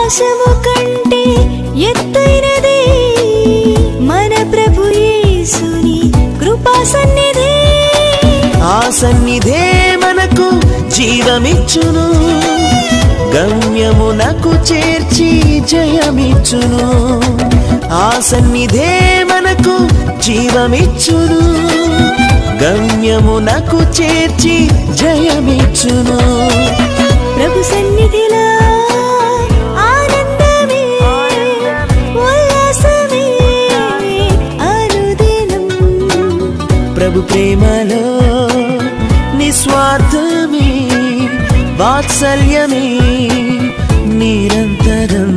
ఆకాశము కంటే ఎత్తైనది మన ప్రభు యేసుని కృపా సన్నిధి ఆ సన్నిధే మనకు జీవమిచ్చును గమ్యమునకు చేర్చి జయమిచ్చును ఆ సన్నిధే మనకు జీవమిచ్చును గమ్యమునకు చేర్చి జయమిచ్చును ప్రభు సన్నిధిలో ఆనందమే ఉల్లాసమే అనుదినం ప్రభు ప్రేమలో నిస్వార్థమే వాత్సల్యమే నిరంతరం